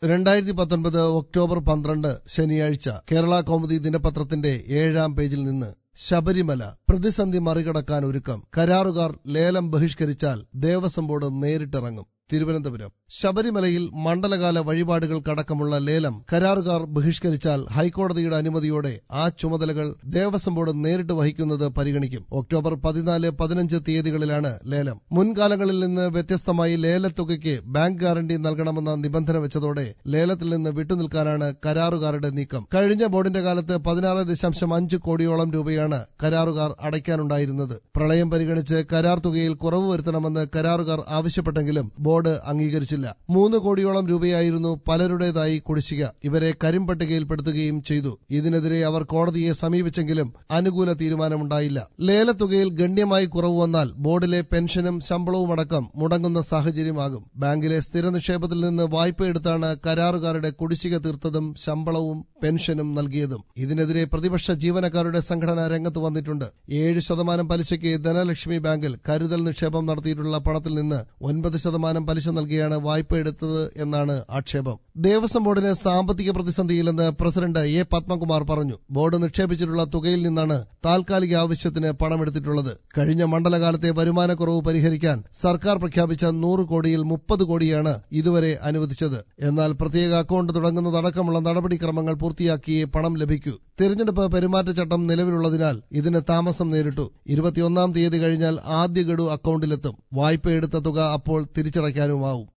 രണ്ടായിരത്തി പത്തൊൻപത് ഒക്ടോബർ പന്ത്രണ്ട് ശനിയാഴ്ച കേരള കൗമുദി ദിനപത്രത്തിന്റെ ഏഴാം പേജിൽ നിന്ന് ശബരിമല പ്രതിസന്ധി മറികടക്കാൻ ഒരുക്കം കരാറുകാർ ലേലം ബഹിഷ്കരിച്ചാൽ ദേവസ്വം ബോർഡ് നേരിട്ടിറങ്ങും തിരുവനന്തപുരം ശബരിമലയിൽ മണ്ഡലകാല വഴിപാടുകൾക്കടക്കമുള്ള ലേലം കരാറുകാർ ബഹിഷ്കരിച്ചാൽ ഹൈക്കോടതിയുടെ അനുമതിയോടെ ആ ചുമതലകൾ ദേവസ്വം ബോർഡ് നേരിട്ട് വഹിക്കുന്നത് പരിഗണിക്കും ഒക്ടോബർ പതിനാല് പതിനഞ്ച് തീയതികളിലാണ് ലേലം മുൻകാലങ്ങളിൽ നിന്ന് വ്യത്യസ്തമായി ലേലത്തുകയ്ക്ക് ബാങ്ക് ഗ്യാരണ്ടി നൽകണമെന്ന നിബന്ധന വെച്ചതോടെ ലേലത്തിൽ നിന്ന് വിട്ടുനിൽക്കാനാണ് കരാറുകാരുടെ നീക്കം കഴിഞ്ഞ ബോർഡിന്റെ കാലത്ത് പതിനാറ് ദശാംശം അഞ്ച് കോടിയോളം രൂപയാണ് കരാറുകാർ അടയ്ക്കാനുണ്ടായിരുന്നത് പ്രളയം പരിഗണിച്ച് കരാർ തുകയിൽ കുറവ് വരുത്തണമെന്ന് കരാറുകാർ ആവശ്യപ്പെട്ടെങ്കിലും ബോർഡ് അംഗീകരിച്ചില്ല മൂന്ന് കോടിയോളം രൂപയായിരുന്നു പലരുടേതായി കുടിശ്ശിക ഇവരെ കരിമ്പട്ടികയിൽപ്പെടുത്തുകയും ചെയ്തു ഇതിനെതിരെ അവർ കോടതിയെ സമീപിച്ചെങ്കിലും അനുകൂല തീരുമാനമുണ്ടായില്ല ലേലത്തുകയിൽ ഗണ്യമായി കുറവ് വന്നാൽ ബോർഡിലെ പെൻഷനും ശമ്പളവുമടക്കം മുടങ്ങുന്ന സാഹചര്യമാകും ബാങ്കിലെ സ്ഥിര നിക്ഷേപത്തിൽ നിന്ന് വായ്പയെടുത്താണ് കരാറുകാരുടെ കുടിശ്ശിക തീർത്തതും ശമ്പളവും പെൻഷനും നൽകിയതും ഇതിനെതിരെ പ്രതിപക്ഷ ജീവനക്കാരുടെ സംഘടന രംഗത്ത് വന്നിട്ടുണ്ട് ഏഴ് ശതമാനം പലിശയ്ക്ക് ധനലക്ഷ്മി ബാങ്കിൽ കരുതൽ നിക്ഷേപം നടത്തിയിട്ടുള്ള പണത്തിൽ നിന്ന് ഒൻപത് ശതമാനം പലിശ നൽകിയാണ് വായ്പ എടുത്തത് എന്നാണ് ആക്ഷേപം ദേവസ്വം ബോർഡിന് സാമ്പത്തിക പ്രതിസന്ധിയില്ലെന്ന് പ്രസിഡന്റ് എ പത്മകുമാർ പറഞ്ഞു ബോർഡ് നിക്ഷേപിച്ചിട്ടുള്ള തുകയിൽ നിന്നാണ് താൽക്കാലിക ആവശ്യത്തിന് പണമെടുത്തിട്ടുള്ളത് കഴിഞ്ഞ മണ്ഡലകാലത്തെ വരുമാനക്കുറവ് പരിഹരിക്കാൻ സർക്കാർ പ്രഖ്യാപിച്ച നൂറ് കോടിയിൽ മുപ്പത് കോടിയാണ് ഇതുവരെ അനുവദിച്ചത് എന്നാൽ പ്രത്യേക അക്കൗണ്ട് തുടങ്ങുന്നതടക്കമുള്ള നടപടിക്രമങ്ങൾ പൂർത്തിയാക്കിയേ പണം ലഭിക്കൂ തിരഞ്ഞെടുപ്പ് പെരുമാറ്റച്ചട്ടം നിലവിലുള്ളതിനാൽ ഇതിന് താമസം നേരിട്ടു ഇരുപത്തിയൊന്നാം തീയതി കഴിഞ്ഞാൽ ആദ്യ ഗഡു അക്കൗണ്ടിലെത്തും വായ്പ എടുത്ത തുക അപ്പോൾ തിരിച്ചടയ്ക്കാനുമാവും